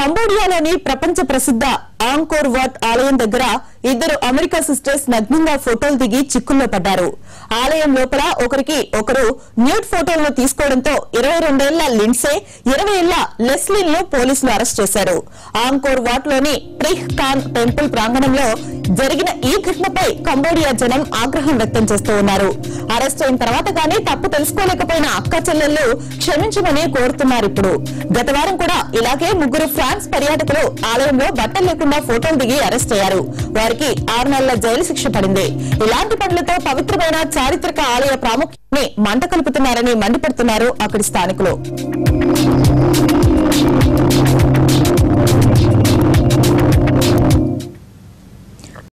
కంబోడియాలోని ప్రపంచ ప్రసిద్ధ Angkor what ఆలయం దగ్గర ఇద్దరు అమెరికా సిస్టర్స్ నగ్నంగా ఫోటోలు దిగి చిక్కుల్లో పడ్డారు ఆలయం లోపల ఒకరికి ఒకరు న్యూడ్ ఫోటోలను తీసుకోవడంతో ఇరవై రెండేళ్ల లిండ్సే ఇరవై ఏళ్ల లెస్లిన్ ను పోలీసులు అరెస్ట్ చేశారు ఆంకోర్ వాట్ లోని ప్రిహ్ ఖాన్ టెంపుల్ ప్రాంగణంలో జరిగిన ఈ ఘటనపై కంబోడియా జనం ఆగ్రహం వ్యక్తం చేస్తూ ఉన్నారు అరెస్ట్ అయిన తర్వాత కానీ తప్పు తెలుసుకోలేకపోయిన అక్క చెల్లెళ్లు క్షమించమని కోరుతున్నారు ఇప్పుడు గత వారం కూడా ఇలాగే ముగ్గురు ఫ్రాన్స్ పర్యాటకులు ఆలయంలో బట్టలు లేకుండా ఫోటోలు దిగి అరెస్ట్ అయ్యారు వారికి ఆరు నెలల జైలు శిక్ష పడింది ఇలాంటి పనులతో పవిత్రమైన చారిత్రక ఆలయ ప్రాముఖ్యాన్ని మంట కలుపుతున్నారని మండిపడుతున్నారు అక్కడి స్థానికులు